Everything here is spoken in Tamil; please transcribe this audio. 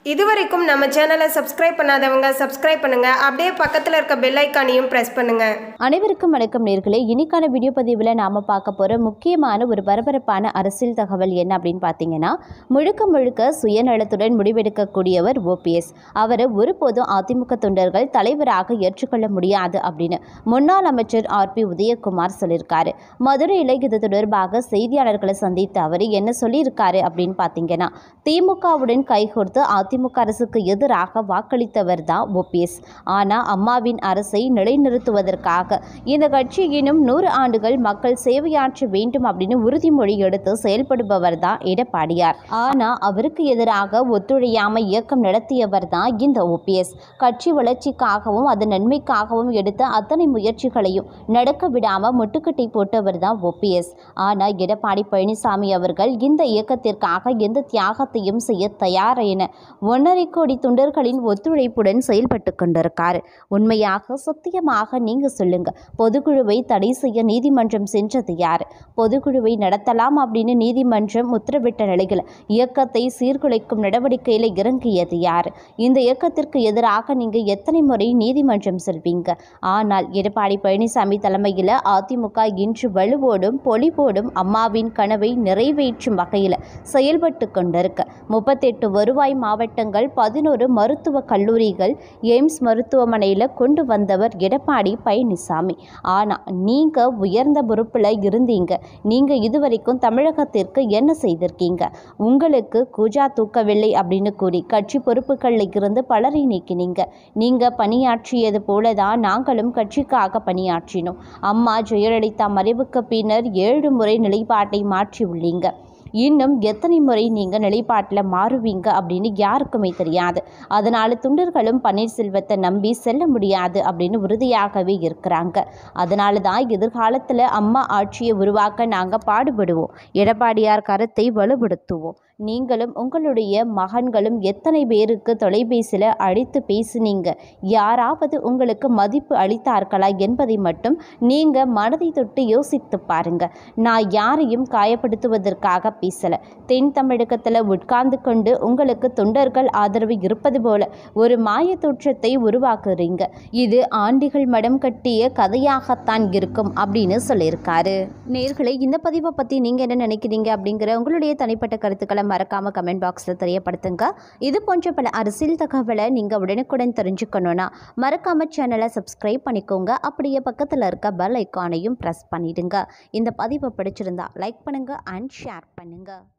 இதுவரைக்கும் நம்ம சேனலை சப்ஸ்கிரைப் பண்ணாதவங்க சப்ஸ்கிரைப் பண்ணுங்க அப்படியே பக்கத்தில் இருக்க பெல் ஐக்கானையும் ப்ரெஸ் பண்ணுங்க அனைவருக்கும் வணக்கம் நேர்களே இன்னைக்கான வீடியோ பதிவில் நாம் பார்க்க போகிற முக்கியமான ஒரு பரபரப்பான அரசியல் தகவல் என்ன அப்படின்னு பார்த்தீங்கன்னா முழுக்க முழுக்க சுயநலத்துடன் முடிவெடுக்கக்கூடியவர் ஓபிஎஸ் அவர் ஒருபோதும் அதிமுக தொண்டர்கள் தலைவராக ஏற்றுக்கொள்ள முடியாது அப்படின்னு முன்னாள் அமைச்சர் ஆர் பி உதயகுமார் சொல்லியிருக்காரு மதுரையில் இது தொடர்பாக செய்தியாளர்களை சந்தித்த அவர் என்ன சொல்லியிருக்காரு அப்படின்னு பார்த்தீங்கன்னா திமுகவுடன் கைகோர்த்து அதிமுக அரசுக்கு எதிராக வாக்களித்தவர் தான் ஓபிஎஸ் ஆனால் அம்மாவின் அரசை நிலைநிறுத்துவதற்காக இந்த கட்சி இன்னும் நூறு ஆண்டுகள் மக்கள் சேவையாற்ற வேண்டும் அப்படின்னு உறுதிமொழி எடுத்து செயல்படுபவர் தான் எடப்பாடியார் ஆனால் அவருக்கு எதிராக ஒத்துழையாமை இயக்கம் நடத்தியவர் தான் இந்த ஓபிஎஸ் கட்சி வளர்ச்சிக்காகவும் அதன் நன்மைக்காகவும் எடுத்த அத்தனை முயற்சிகளையும் நடக்க விடாம முட்டுக்கட்டை போட்டவர் தான் ஓபிஎஸ் ஆனால் எடப்பாடி பழனிசாமி அவர்கள் இந்த இயக்கத்திற்காக எந்த தியாகத்தையும் செய்ய தயார் என ஒன்றரை கோடி தொண்டர்களின் ஒத்துழைப்புடன் செயல்பட்டு கொண்டிருக்காரு உண்மையாக சத்தியமாக நீங்க சொல்லுங்க பொதுக்குழுவை தடை செய்ய நீதிமன்றம் சென்றது யார் பொதுக்குழுவை நடத்தலாம் அப்படின்னு நீதிமன்றம் உத்தரவிட்ட நிலையில் இயக்கத்தை சீர்குலைக்கும் நடவடிக்கையில் இறங்கியது யார் இந்த இயக்கத்திற்கு எதிராக நீங்க எத்தனை முறை நீதிமன்றம் செல்வீங்க ஆனால் எடப்பாடி பழனிசாமி தலைமையில் அதிமுக இன்று வலுவோடும் பொலிவோடும் அம்மாவின் கனவை நிறைவேற்றும் வகையில் செயல்பட்டு கொண்டிருக்கு முப்பத்தெட்டு வருவாய் மாவட்டங்கள் பதினோரு மருத்துவக் கல்லூரிகள் எய்ம்ஸ் மருத்துவமனையில் கொண்டு வந்தவர் எடப்பாடி பழனிசாமி ஆனால் நீங்கள் உயர்ந்த பொறுப்பில் இருந்தீங்க நீங்கள் இதுவரைக்கும் தமிழகத்திற்கு என்ன செய்திருக்கீங்க உங்களுக்கு கூஜா தூக்கவில்லை அப்படின்னு கூறி கட்சி பொறுப்புகளில் இருந்து பலரை நீக்கினீங்க நீங்கள் பணியாற்றியது போல தான் நாங்களும் கட்சிக்காக பணியாற்றினோம் அம்மா ஜெயலலிதா மறைவுக்கு பின்னர் ஏழு முறை நிலைப்பாட்டை மாற்றியுள்ளீங்க இன்னும் எத்தனை முறை நீங்கள் நிலைப்பாட்டில் மாறுவீங்க அப்படின்னு யாருக்குமே தெரியாது அதனால் தொண்டர்களும் பன்னீர்செல்வத்தை நம்பி செல்ல முடியாது அப்படின்னு உறுதியாகவே இருக்கிறாங்க அதனால தான் எதிர்காலத்தில் அம்மா ஆட்சியை உருவாக்க நாங்கள் பாடுபடுவோம் எடப்பாடியார் கருத்தை வலுப்படுத்துவோம் நீங்களும் உங்களுடைய மகன்களும் எத்தனை பேருக்கு தொலைபேசியில் அழைத்து பேசுனீங்க யாராவது உங்களுக்கு மதிப்பு அளித்தார்களா என்பதை மட்டும் நீங்கள் மனதை தொட்டு யோசித்து பாருங்க நான் யாரையும் காயப்படுத்துவதற்காக பேசலை தென் தமிழகத்தில் உட்கார்ந்து கொண்டு உங்களுக்கு தொண்டர்கள் ஆதரவு இருப்பது போல ஒரு மாய தோற்றத்தை உருவாக்குறீங்க இது ஆண்டிகள் மடம் கட்டிய கதையாகத்தான் இருக்கும் அப்படின்னு சொல்லியிருக்காரு நேர்களை இந்த பதிவை பற்றி நீங்கள் என்ன நினைக்கிறீங்க அப்படிங்கிற உங்களுடைய தனிப்பட்ட கருத்துக்களை மறக்காமல் கமெண்ட் பாக்ஸில் தெரியப்படுத்துங்க இது போன்ற பல அரசியல் தகவலை நீங்கள் உடனுக்குடன் தெரிஞ்சுக்கணுன்னா மறக்காமல் சேனலை சப்ஸ்கிரைப் பண்ணிக்கோங்க அப்படியே பக்கத்தில் இருக்க பெல் ஐக்கானையும் ப்ரெஸ் பண்ணிடுங்க இந்த பதிவை பிடிச்சிருந்தா லைக் பண்ணுங்கள் அண்ட் ஷேர் பண்ணுங்கள்